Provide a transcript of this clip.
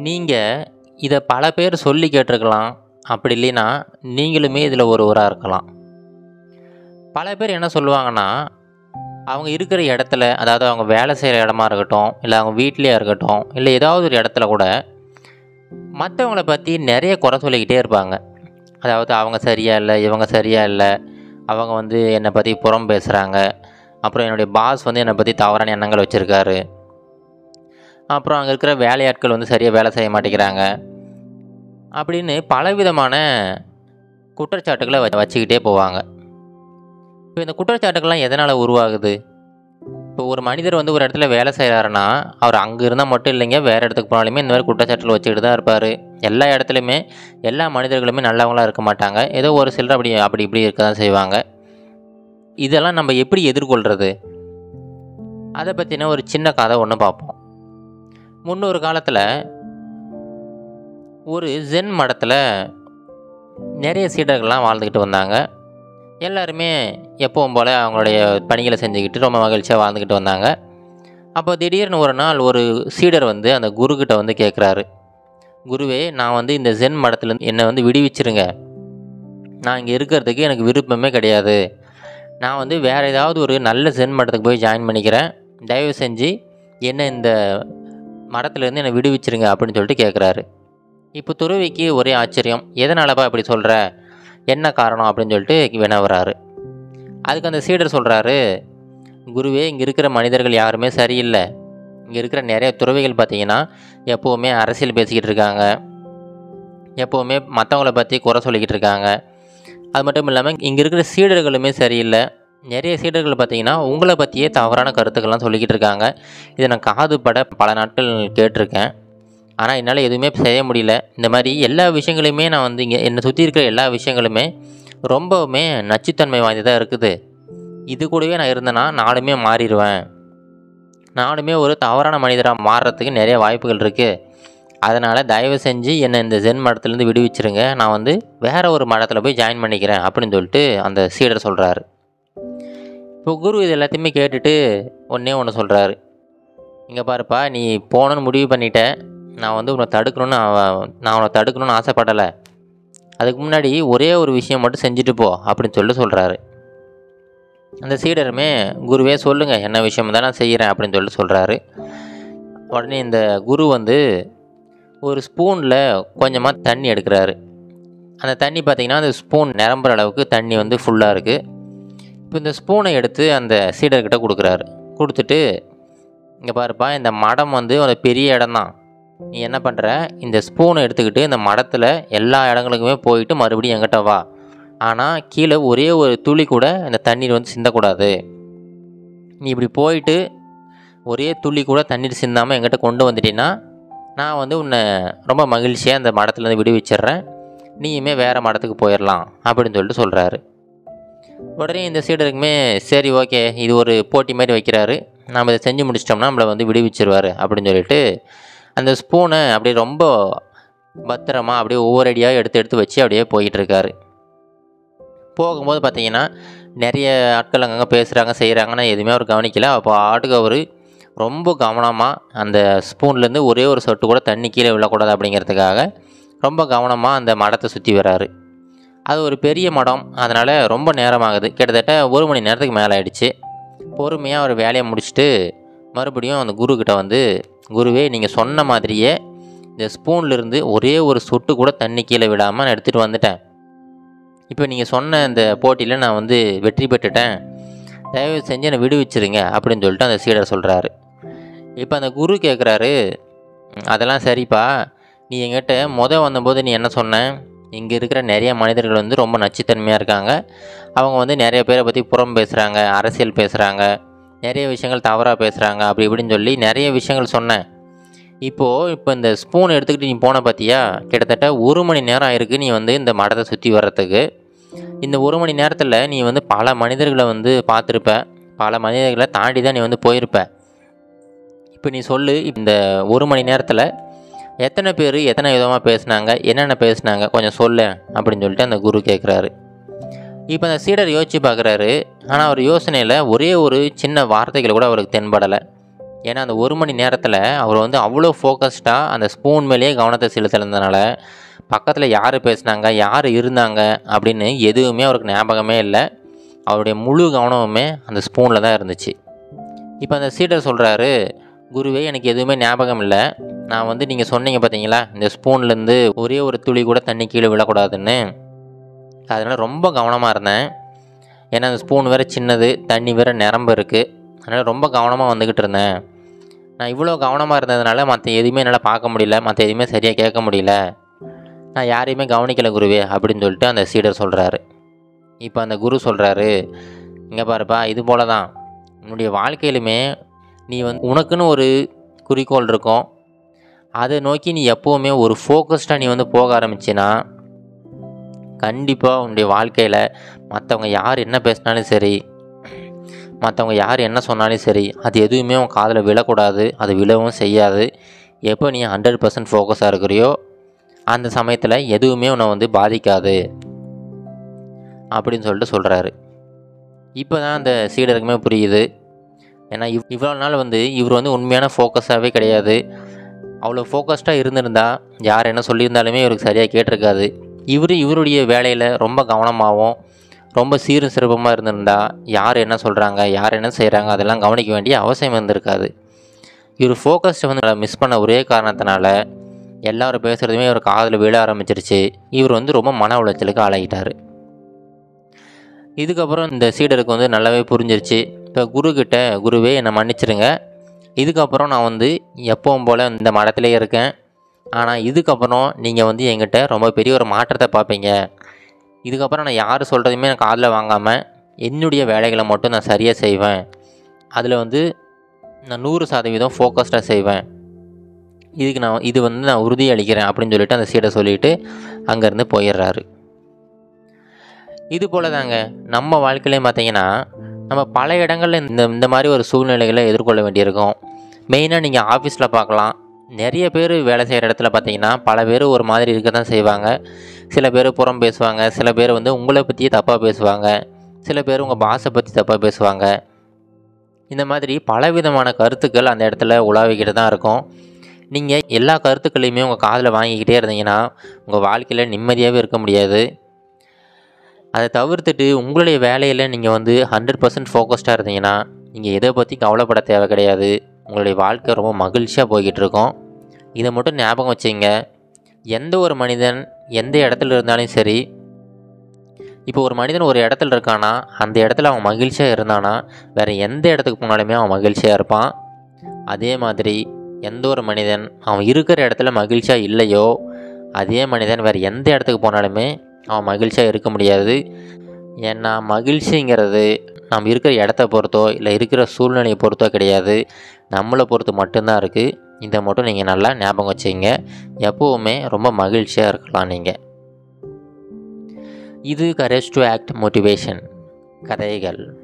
நீங்கள் இதை பல பேர் சொல்லி கேட்டிருக்கலாம் அப்படி இல்லைன்னா நீங்களுமே இதில் ஒருவராக இருக்கலாம் பல பேர் என்ன சொல்லுவாங்கன்னா அவங்க இருக்கிற இடத்துல அதாவது அவங்க வேலை செய்கிற இடமா இருக்கட்டும் இல்லை அவங்க வீட்லேயே இருக்கட்டும் இல்லை ஏதாவது ஒரு இடத்துல கூட மற்றவங்கள பற்றி நிறைய குறை சொல்லிக்கிட்டே இருப்பாங்க அதாவது அவங்க சரியா இல்லை இவங்க சரியா இல்லை அவங்க வந்து என்னை பற்றி புறம் பேசுகிறாங்க அப்புறம் என்னுடைய பாஸ் வந்து என்னை பற்றி தவறான எண்ணங்கள் வச்சுருக்காரு அப்புறம் அங்கே இருக்கிற வேலையாட்கள் வந்து சரியாக வேலை செய்ய மாட்டேங்கிறாங்க அப்படின்னு பலவிதமான குற்றச்சாட்டுகளை வ வச்சுக்கிட்டே போவாங்க இப்போ இந்த குற்றச்சாட்டுகள்லாம் எதனால் உருவாகுது இப்போ ஒரு மனிதர் வந்து ஒரு இடத்துல வேலை செய்கிறாருன்னா அவர் அங்கே இருந்தால் மட்டும் இல்லைங்க வேறு இடத்துக்கு போனாலுமே இந்த மாதிரி குற்றச்சாட்டுகள் வச்சுக்கிட்டு தான் இருப்பார் எல்லா இடத்துலையுமே எல்லா மனிதர்களுமே நல்லவங்களாக இருக்க மாட்டாங்க ஏதோ ஒரு சிலர் அப்படி அப்படி இப்படி இருக்க தான் செய்வாங்க இதெல்லாம் நம்ம எப்படி எதிர்கொள்கிறது அதை பற்றின ஒரு சின்ன கதை ஒன்று பார்ப்போம் முன்னொரு காலத்தில் ஒரு ஜென் மடத்தில் நிறைய சீடர்கள்லாம் வாழ்ந்துக்கிட்டு வந்தாங்க எல்லாருமே எப்பவும் போல் அவங்களுடைய பணிகளை செஞ்சுக்கிட்டு ரொம்ப மகிழ்ச்சியாக வாழ்ந்துக்கிட்டு வந்தாங்க அப்போ திடீர்னு ஒரு நாள் ஒரு சீடர் வந்து அந்த குருக்கிட்ட வந்து கேட்குறாரு குருவே நான் வந்து இந்த ஜென் மடத்துலேருந்து என்னை வந்து விடுவிச்சிருங்க நான் இங்கே இருக்கிறதுக்கு எனக்கு விருப்பமே கிடையாது நான் வந்து வேறு ஏதாவது ஒரு நல்ல ஜென் மடத்துக்கு போய் ஜாயின் பண்ணிக்கிறேன் தயவு செஞ்சு என்ன இந்த மடத்துலேருந்து என்னை விடுவிச்சிருங்க அப்படின்னு சொல்லிட்டு கேட்குறாரு இப்போ துறவிக்கு ஒரே ஆச்சரியம் எதனாலப்பா இப்படி சொல்கிற என்ன காரணம் அப்படின்னு சொல்லிட்டு வினவுறாரு அதுக்கு அந்த சீடர் சொல்கிறாரு குருவே இங்கே இருக்கிற மனிதர்கள் யாருமே சரியில்லை இங்கே இருக்கிற நிறைய துறவிகள் பார்த்தீங்கன்னா எப்போவுமே அரசியல் பேசிக்கிட்டு இருக்காங்க எப்போவுமே மற்றவங்கள பற்றி குறை சொல்லிக்கிட்டு இருக்காங்க அது மட்டும் இல்லாமல் இங்கே இருக்கிற சீடர்களுமே சரியில்லை நிறைய சீடர்கள் பார்த்தீங்கன்னா உங்களை பற்றியே தவறான கருத்துக்கள்லாம் சொல்லிக்கிட்டு இருக்காங்க இதை நான் காதுபட பல நாட்கள் கேட்டிருக்கேன் ஆனால் என்னால் எதுவுமே செய்ய முடியல இந்த மாதிரி எல்லா விஷயங்களையுமே நான் வந்து இங்கே என்னை சுற்றி இருக்கிற எல்லா விஷயங்களுமே ரொம்பவுமே நச்சுத்தன்மை வாய்ந்ததாக இருக்குது இது கூடவே நான் இருந்தேன்னா நானுமே மாறிடுவேன் நானுமே ஒரு தவறான மனிதராக மாறுறதுக்கு நிறைய வாய்ப்புகள் இருக்குது அதனால் தயவு செஞ்சு என்னை இந்த ஜென் மடத்துலேருந்து விடுவிச்சிருங்க நான் வந்து வேறு ஒரு மடத்தில் போய் ஜாயின் பண்ணிக்கிறேன் அப்படின்னு சொல்லிட்டு அந்த சீடர் சொல்கிறாரு இப்போ குரு இது எல்லாத்தையுமே கேட்டுட்டு ஒன்றே ஒன்று சொல்கிறாரு இங்கே பாருப்பா நீ போகணுன்னு முடிவு பண்ணிட்ட நான் வந்து உன்னை தடுக்கணும்னு அவ- நான் உன்னை தடுக்கணும்னு ஆசைப்படலை அதுக்கு முன்னாடி ஒரே ஒரு விஷயம் மட்டும் செஞ்சுட்டு போ அப்படின்னு சொல்லிட்டு சொல்கிறாரு அந்த சீடருமே குருவே சொல்லுங்கள் என்ன விஷயம் தான் நான் செய்கிறேன் அப்படின்னு சொல்லிட்டு சொல்கிறாரு உடனே இந்த குரு வந்து ஒரு ஸ்பூனில் கொஞ்சமாக தண்ணி எடுக்கிறாரு அந்த தண்ணி பார்த்திங்கன்னா அந்த ஸ்பூன் நிரம்புற அளவுக்கு தண்ணி வந்து ஃபுல்லாக இருக்குது இப்போ இந்த ஸ்பூனை எடுத்து அந்த சீடர்கிட்ட கொடுக்குறாரு கொடுத்துட்டு இங்கே பாருப்பா இந்த மடம் வந்து ஒரு பெரிய இடம்தான் நீ என்ன பண்ணுற இந்த ஸ்பூனை எடுத்துக்கிட்டு இந்த மடத்தில் எல்லா இடங்களுக்குமே போயிட்டு மறுபடியும் என்கிட்ட வா ஆனால் கீழே ஒரே ஒரு துளி கூட இந்த தண்ணீர் வந்து சிந்தக்கூடாது நீ இப்படி போயிட்டு ஒரே துளி கூட தண்ணீர் சிந்தாமல் என்கிட்ட கொண்டு வந்துட்டீங்கன்னா நான் வந்து உன்னை ரொம்ப மகிழ்ச்சியாக அந்த மடத்துலேருந்து விடுவிச்சிடுறேன் நீயுமே வேறு மடத்துக்கு போயிடலாம் அப்படின்னு சொல்லிட்டு சொல்கிறாரு உடனே இந்த சீடருக்குமே சரி ஓகே இது ஒரு போட்டி மாதிரி வைக்கிறாரு நம்ம இதை செஞ்சு முடிச்சிட்டோம்னா நம்மளை வந்து விடுவிச்சிருவார் அப்படின்னு சொல்லிட்டு அந்த ஸ்பூனை அப்படியே ரொம்ப பத்திரமா அப்படியே ஒவ்வொரு அடியாக எடுத்து எடுத்து வச்சு அப்படியே போயிட்டு இருக்காரு போகும்போது பார்த்தீங்கன்னா நிறைய ஆட்கள் அங்கங்கே பேசுகிறாங்க செய்கிறாங்கன்னா எதுவுமே அவர் கவனிக்கல அப்போ ஆட்டுக்கு அவர் ரொம்ப கவனமாக அந்த ஸ்பூன்லேருந்து ஒரே ஒரு சொட்டு கூட தண்ணி கீழே விழக்கூடாது அப்படிங்கிறதுக்காக ரொம்ப கவனமாக அந்த மடத்தை சுற்றி வராரு அது ஒரு பெரிய மடம் அதனால் ரொம்ப நேரமாகுது கிட்டத்தட்ட ஒரு மணி நேரத்துக்கு மேலே ஆயிடுச்சு பொறுமையாக அவர் வேலையை முடிச்சுட்டு மறுபடியும் அந்த குருக்கிட்ட வந்து குருவே நீங்கள் சொன்ன மாதிரியே இந்த ஸ்பூன்லேருந்து ஒரே ஒரு சொட்டு கூட தண்ணி கீழே விடாமல் நான் எடுத்துகிட்டு வந்துட்டேன் இப்போ நீங்கள் சொன்ன இந்த போட்டியில் நான் வந்து வெற்றி பெற்றுட்டேன் தயவு செஞ்சு என்னை விடுவிச்சிருங்க அப்படின்னு சொல்லிட்டு அந்த சீடர் சொல்கிறாரு இப்போ அந்த குரு கேட்குறாரு அதெல்லாம் சரிப்பா நீ என்கிட்ட முத வந்தபோது நீ என்ன சொன்ன இங்கே இருக்கிற நிறைய மனிதர்கள் வந்து ரொம்ப நச்சுத்தன்மையாக இருக்காங்க அவங்க வந்து நிறைய பேரை பற்றி புறம் பேசுகிறாங்க அரசியல் பேசுகிறாங்க நிறைய விஷயங்கள் தவறாக பேசுகிறாங்க அப்படி இப்படின்னு சொல்லி நிறைய விஷயங்கள் சொன்னேன் இப்போது இப்போ இந்த ஸ்பூன் எடுத்துக்கிட்டு நீ போன பார்த்தியா கிட்டத்தட்ட ஒரு மணி நேரம் ஆயிருக்கு நீ வந்து இந்த மடத்தை சுற்றி வர்றதுக்கு இந்த ஒரு மணி நேரத்தில் நீ வந்து பல மனிதர்களை வந்து பார்த்துருப்ப பல மனிதர்களை தாண்டி தான் நீ வந்து போயிருப்ப இப்போ நீ சொல்லு இந்த ஒரு மணி நேரத்தில் எத்தனை பேர் எத்தனை விதமாக பேசுனாங்க என்னென்ன பேசுனாங்க கொஞ்சம் சொல்லு அப்படின்னு சொல்லிட்டு அந்த குரு கேட்குறாரு இப்போ அந்த சீடர் யோசிச்சு பார்க்குறாரு ஆனால் அவர் யோசனையில் ஒரே ஒரு சின்ன வார்த்தைகள் கூட அவருக்கு தென்படலை ஏன்னா அந்த ஒரு மணி நேரத்தில் அவர் வந்து அவ்வளோ ஃபோக்கஸ்டாக அந்த ஸ்பூன் மேலேயே கவனத்தை செலுத்தினதுனால பக்கத்தில் யார் பேசுனாங்க யார் இருந்தாங்க அப்படின்னு எதுவுமே அவருக்கு ஞாபகமே இல்லை அவருடைய முழு கவனமுமே அந்த ஸ்பூனில் தான் இருந்துச்சு இப்போ அந்த சீடர் சொல்கிறாரு குருவே எனக்கு எதுவுமே ஞாபகம் இல்லை நான் வந்து நீங்கள் சொன்னீங்க பார்த்தீங்களா இந்த ஸ்பூன்லேருந்து ஒரே ஒரு துளி கூட தண்ணி கீழே விழக்கூடாதுன்னு அதனால் ரொம்ப கவனமாக இருந்தேன் ஏன்னா அந்த ஸ்பூன் வேறு சின்னது தண்ணி வேறு நிரம்ப இருக்குது அதனால் ரொம்ப கவனமாக வந்துக்கிட்டு இருந்தேன் நான் இவ்வளோ கவனமாக இருந்ததுனால மற்ற எதுவுமே என்னால் பார்க்க முடியல மற்ற எதுவுமே சரியாக கேட்க முடியல நான் யாரையுமே கவனிக்கல குருவே அப்படின்னு சொல்லிட்டு அந்த சீடர் சொல்கிறாரு இப்போ அந்த குரு சொல்கிறாரு இங்கே பாருப்பா இது போல தான் உன்னுடைய வாழ்க்கையிலுமே நீ வந்து உனக்குன்னு ஒரு குறிக்கோள் இருக்கும் அதை நோக்கி நீ எப்போவுமே ஒரு ஃபோக்கஸ்டாக நீ வந்து போக ஆரம்பிச்சின்னா கண்டிப்பாக உன்னுடைய வாழ்க்கையில் மற்றவங்க யார் என்ன பேசினாலும் சரி மற்றவங்க யார் என்ன சொன்னாலும் சரி அது எதுவுமே உன் காதில் விழக்கூடாது அது விழவும் செய்யாது எப்போ நீ ஹண்ட்ரட் பர்சன்ட் ஃபோக்கஸாக இருக்கிறியோ அந்த சமயத்தில் எதுவுமே உன்னை வந்து பாதிக்காது அப்படின்னு சொல்லிட்டு சொல்கிறாரு இப்போ தான் அந்த சீடருக்குமே புரியுது ஏன்னா இவ் இவ்வளோ நாள் வந்து இவர் வந்து உண்மையான ஃபோக்கஸாகவே கிடையாது அவ்வளோ ஃபோக்கஸ்டாக இருந்திருந்தா யார் என்ன சொல்லியிருந்தாலுமே இவருக்கு சரியாக கேட்டிருக்காது இவர் இவருடைய வேலையில் ரொம்ப கவனமாகவும் ரொம்ப சீரும் சிறப்பமாக இருந்திருந்தா யார் என்ன சொல்கிறாங்க யார் என்ன செய்கிறாங்க அதெல்லாம் கவனிக்க வேண்டிய அவசியம் இருந்திருக்காது இவர் ஃபோக்கஸ்ட்டை வந்து மிஸ் பண்ண ஒரே காரணத்தினால எல்லாரும் பேசுகிறதுமே இவர் காதில் விழ ஆரம்பிச்சிருச்சு இவர் வந்து ரொம்ப மன உளைச்சலுக்கு ஆளாகிட்டார் இதுக்கப்புறம் இந்த சீடருக்கு வந்து நல்லாவே புரிஞ்சிருச்சு இப்போ குருக்கிட்ட குருவே என்னை மன்னிச்சிருங்க இதுக்கப்புறம் நான் வந்து எப்பவும் போல் இந்த மடத்திலே இருக்கேன் ஆனால் இதுக்கப்புறம் நீங்கள் வந்து என்கிட்ட ரொம்ப பெரிய ஒரு மாற்றத்தை பார்ப்பீங்க இதுக்கப்புறம் நான் யார் சொல்கிறதையுமே நான் காதில் வாங்காமல் என்னுடைய வேலைகளை மட்டும் நான் சரியாக செய்வேன் அதில் வந்து நான் நூறு சதவீதம் ஃபோக்கஸ்டாக செய்வேன் இதுக்கு நான் இது வந்து நான் உறுதி அளிக்கிறேன் அப்படின்னு சொல்லிட்டு அந்த சீடை சொல்லிவிட்டு அங்கேருந்து போயிடுறாரு இது போல் தாங்க நம்ம வாழ்க்கையிலையும் பார்த்தீங்கன்னா நம்ம பல இடங்களில் இந்த இந்த மாதிரி ஒரு சூழ்நிலைகளை எதிர்கொள்ள வேண்டியிருக்கும் மெயினாக நீங்கள் ஆஃபீஸில் பார்க்கலாம் நிறைய பேர் வேலை செய்கிற இடத்துல பார்த்தீங்கன்னா பல பேர் ஒரு மாதிரி இருக்க தான் செய்வாங்க சில பேர் புறம் பேசுவாங்க சில பேர் வந்து உங்களை பற்றியே தப்பாக பேசுவாங்க சில பேர் உங்கள் பாஸை பற்றி தப்பாக பேசுவாங்க இந்த மாதிரி பலவிதமான கருத்துக்கள் அந்த இடத்துல உலாவிக்கிட்டு தான் இருக்கும் நீங்கள் எல்லா கருத்துக்களையுமே உங்கள் காதில் வாங்கிக்கிட்டே இருந்தீங்கன்னா உங்கள் வாழ்க்கையில் நிம்மதியாகவே இருக்க முடியாது அதை தவிர்த்துட்டு உங்களுடைய வேலையில் நீங்கள் வந்து ஹண்ட்ரட் பர்சன்ட் ஃபோக்கஸ்டாக இருந்தீங்கன்னா நீங்கள் எதை பற்றி கவலைப்பட தேவை கிடையாது உங்களுடைய வாழ்க்கை ரொம்ப மகிழ்ச்சியாக போய்கிட்டு இருக்கும் இதை மட்டும் ஞாபகம் வச்சுங்க எந்த ஒரு மனிதன் எந்த இடத்துல இருந்தாலும் சரி இப்போ ஒரு மனிதன் ஒரு இடத்துல இருக்கானா அந்த இடத்துல அவன் மகிழ்ச்சியாக இருந்தானா வேறு எந்த இடத்துக்கு போனாலுமே அவன் மகிழ்ச்சியாக இருப்பான் அதே மாதிரி எந்த ஒரு மனிதன் அவன் இருக்கிற இடத்துல மகிழ்ச்சியாக இல்லையோ அதே மனிதன் வேறு எந்த இடத்துக்கு போனாலுமே அவன் மகிழ்ச்சியாக இருக்க முடியாது ஏன்னா மகிழ்ச்சிங்கிறது நம்ம இருக்கிற இடத்த பொறுத்தோ இல்லை இருக்கிற சூழ்நிலையை பொறுத்தோ கிடையாது நம்மளை பொறுத்து மட்டும்தான் இருக்குது இதை மட்டும் நீங்கள் நல்லா ஞாபகம் வச்சுங்க எப்போவுமே ரொம்ப மகிழ்ச்சியாக இருக்கலாம் நீங்கள் இது கரேஜ் டு ஆக்ட் மோட்டிவேஷன் கதைகள்